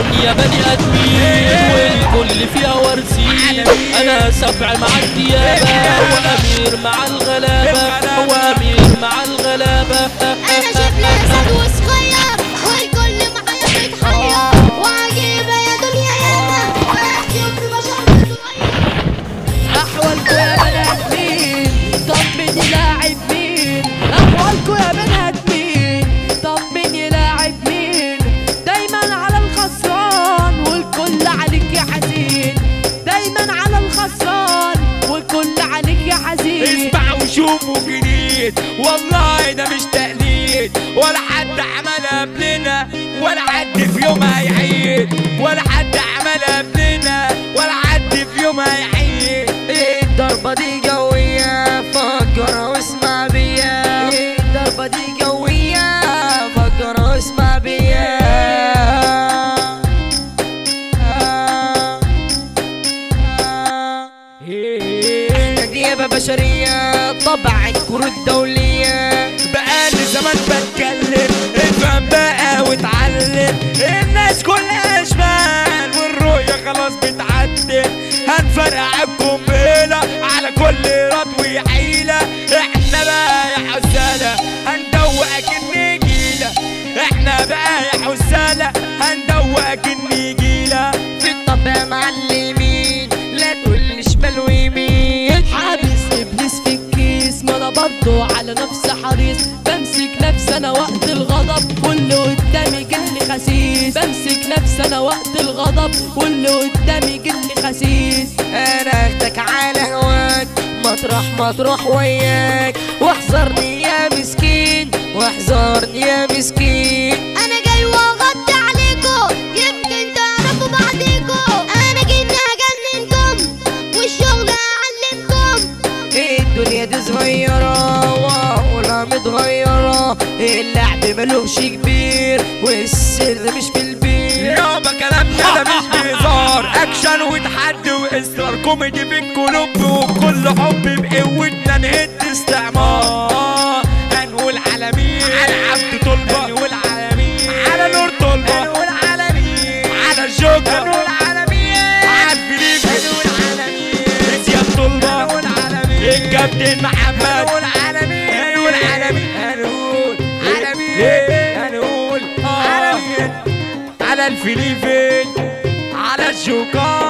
الدنيا بني ادمين والكل فيها وارثين انا سبع مع الديابه وامير مع الغلابه وامير مع الغلابه انا شبل اسد وصغير والكل معايا بيتحير وعجيبه يا دنيا ياما شفت بشر صغير احوالكوا يا بنات مين طب مين يلاعب مين احوالكوا يا بنات مين طب مين يلاعب مين دايما على الخسران والكل عليك يا حزين دايما على الخسران والكل عليك يا حزين اسمعوا وشوفوا جديد والله ده مش تقليد ولا حد عمل قبلنا ولا حد في يوم هيعيد ولا حد عمل قبلنا ولا حد في يوم هيعيد الضربة دي قوية فكر واسمع بيا الضربة دي قوية فكر واسمع بيا احنا ديابة بشرية طبع الكرة الدولية بقالي زمان بتكلم افهم بقى واتعلم الناس كلها شمال والرؤية خلاص بتعدل هنفرقع القنبلة على كل رضوي حيلة احنا بقى يا حسالة هندوقك النجيلة احنا بقى يا حسالة هندوقك النجيلة في الطبع معلمين لا تقول شمال ويمين حابس ابليس في الكيس ما انا برضو على نفسي حريص بمسك نفسي انا وقت الغضب واللي قدامي جلي خسيس بمسك نفسي انا وقت الغضب واللي قدامي جلي خسيس انا اخدك على هواك مطرح ما تروح وياك واحذرني يا مسكين واحذرني يا مسكين انا جاي واغطي عليكم يمكن تعرفوا بعضيكم انا جيت هجننكم والشغل هعلمكم الدنيا دي صغيرة وعقولها متغيرة اللعب ملوش كبير والسر مش في البير يابا كلامنا ده مش بهزار اكشن وتحدي واصرار كوميدي في القلوب وبكل حب بقوتنا نهد استعمار هنقول على مين على عبد طلبة هنقول على مين على نور طلبة هنقول على مين على الجوكر هنقول على مين على الفليب هنقول على مين زياد طلبة هنقول على مين الكابتن محمد هنقول على مين هنقول على مين هنقول على مين هنقول على مين على الفليفل على الجوكر